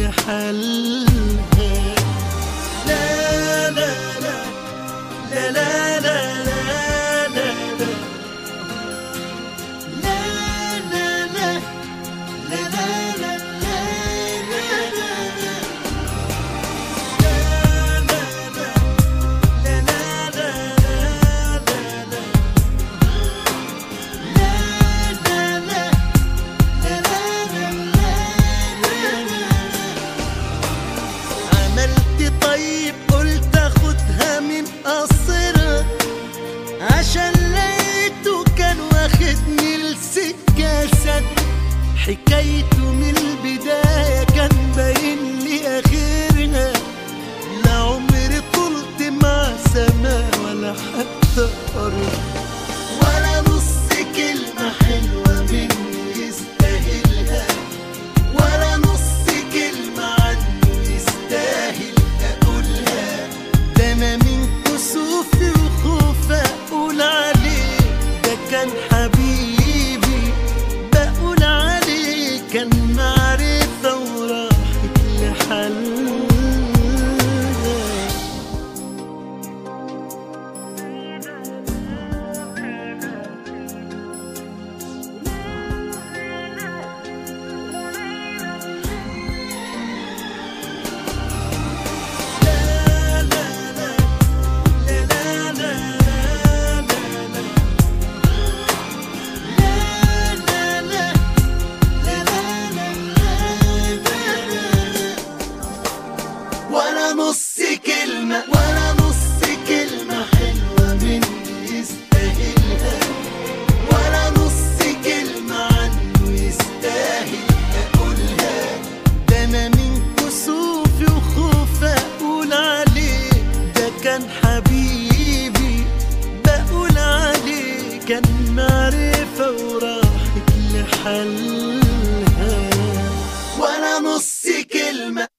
لحالها لا لا لا لا لا لا لا لا لا لا لا لا لا لا لا عملت طيب قلت اخدها من قصرها عشان لقيته كان واخدني لسكة سد حكايته من البداية كان باين لي آخرها لا عمري طلت مع سما ولا حتى أرض ولا نص كلمة حلوة مني يستاهلها ولا نص كلمة عنه يستاهل أقولها ده أنا من كسوفي وخوفي أقول عليه ده كان حبيبي بقول عليه كان معرفة وراحت لحالها ولا نص كلمة ولا نص كلمة حلوة مني يستاهلها ولا نص كلمة عنه يستاهل أقولها ده أنا من كسوفي وخوفي أقول عليه ده كان حبيبي بقول عليه كان معرفة وراحت لحالها ولا نص كلمة